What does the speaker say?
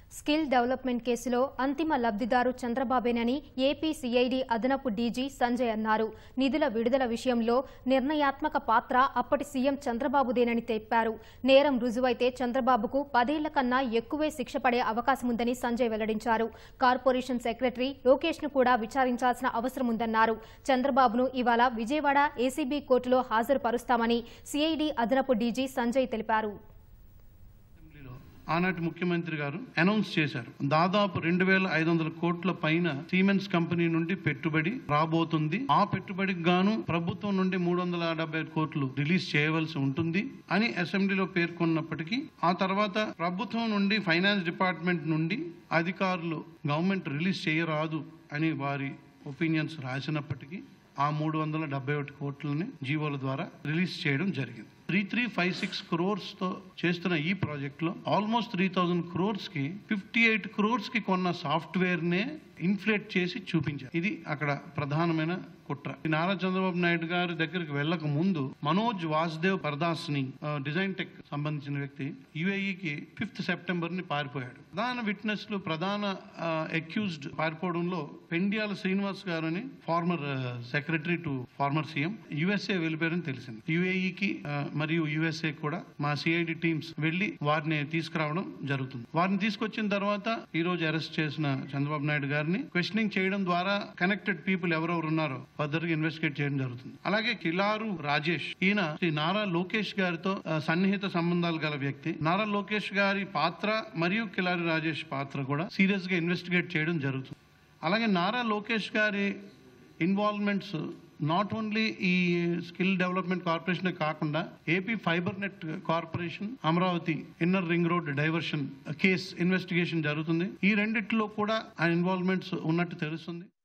skill development కేసులో అంతిమ లబ్ధిదారు చంద్రబాబేనని ఏపీ సిఐడి అదనపు డీజీ సంజయ్ అన్నారు నిధుల విడుదల విషయంలో నిర్ణయాత్మక పాత్ర అప్పటి సీఎం చంద్రబాబుదేనని తెలిపారు నేరం రుజువైతే చంద్రబాబుకు పదేళ్ల కన్నా ఎక్కువే శిక్ష పడే అవకాశముందని సంజయ్ వెల్లడించారు కార్పొరేషన్ సెక్రటరీ లోకేష్ ను కూడా విచారించాల్సిన అవసరం ఉందన్నారు చంద్రబాబును ఇవాళ విజయవాడ ఏసీబీ కోర్టులో హాజరుపరుస్తామని సిఐడి అదనపు డీజీ సంజయ్ తెలిపారు అసెంబ్లీలో ఆనాటి ముఖ్యమంత్రి గారు అనౌన్స్ చేశారు దాదాపు రెండు వేల ఐదు వందల కోట్ల పైన సీమెన్స్ కంపెనీ నుండి పెట్టుబడి రాబోతుంది ఆ పెట్టుబడికి గాను ప్రభుత్వం నుండి మూడు వందల డెబ్బై కోట్లు రిలీజ్ చేయవలసి ఉంటుంది అని అసెంబ్లీలో పేర్కొన్నప్పటికీ ఆ తర్వాత ప్రభుత్వం నుండి ఫైనాన్స్ డిపార్ట్మెంట్ నుండి అధికారులు గవర్నమెంట్ రిలీజ్ చేయరాదు అని వారి ఒపీనియన్స్ రాసినప్పటికీ ఆ మూడు వందల డెబ్బై ఒకటి కోట్లని జీవోల ద్వారా రిలీజ్ చేయడం జరిగింది three three five six crores తో చేస్తున్న ఈ ప్రాజెక్ట్ లో ఆల్మోస్ట్ త్రీ థౌజండ్ క్రోర్స్ కి ఫిఫ్టీ ఎయిట్ క్రోర్స్ కి కొన్న సాఫ్ట్వేర్ నే ఇన్ఫ్లేట్ చేసి చూపించారు ఇది అక్కడ ప్రధానమైన కుట్ర ఈ నారా చంద్రబాబు నాయుడు గారి దగ్గరికి వెళ్ళక ముందు మనోజ్ వాసుదేవ్ పరదాస్ ని డిజైన్ టెక్ సంబంధించిన వ్యక్తి యుఏఈకి ఫిఫ్త్ సెప్టెంబర్ ని పారిపోయాడు ప్రధాన విట్నెస్ లు ప్రధాన అక్యూజ్డ్ పారిపోవడంలో పెండియాల శ్రీనివాస్ గారు అని former secretary to former CM USA వెళ్ళిపోయారని తెలిసింది యుఏఈకి మరియు యుఎస్ఏ కూడా మా సిఐడి టీమ్స్ వెళ్లి వారిని తీసుకురావడం జరుగుతుంది వారిని తీసుకొచ్చిన తర్వాత ఈ రోజు అరెస్ట్ చేసిన చంద్రబాబు నాయుడు గారిని క్వశ్చనింగ్ చేయడం ద్వారా కనెక్టెడ్ పీపుల్ ఎవరెవరు ఉన్నారో ఫర్దర్ గా ఇన్వెస్టిగేట్ చేయడం జరుగుతుంది అలాగే కిలారు రాజేష్ ఈయన శ్రీ నారా లోకేష్ గారితో ఆ, సన్నిహిత సంబంధాలు గల వ్యక్తి నారా లోకేష్ గారి పాత్ర మరియు కిలారి రాజేష్ పాత్ర కూడా సీరియస్ గా ఇన్వెస్టిగేట్ చేయడం జరుగుతుంది అలాగే నారా లోకేష్ గారి ఇన్వాల్వ్మెంట్స్ నాట్ ఓన్లీ ఈ స్కిల్ డెవలప్మెంట్ కార్పొరేషన్ కాకుండా AP fibre net corporation Amaravati inner ring road diversion case investigation జరుగుతుంది ఈ రెండిట్లో కూడా ఆ ఇన్వాల్వ్మెంట్స్ ఉన్నట్టు తెలుస్తుంది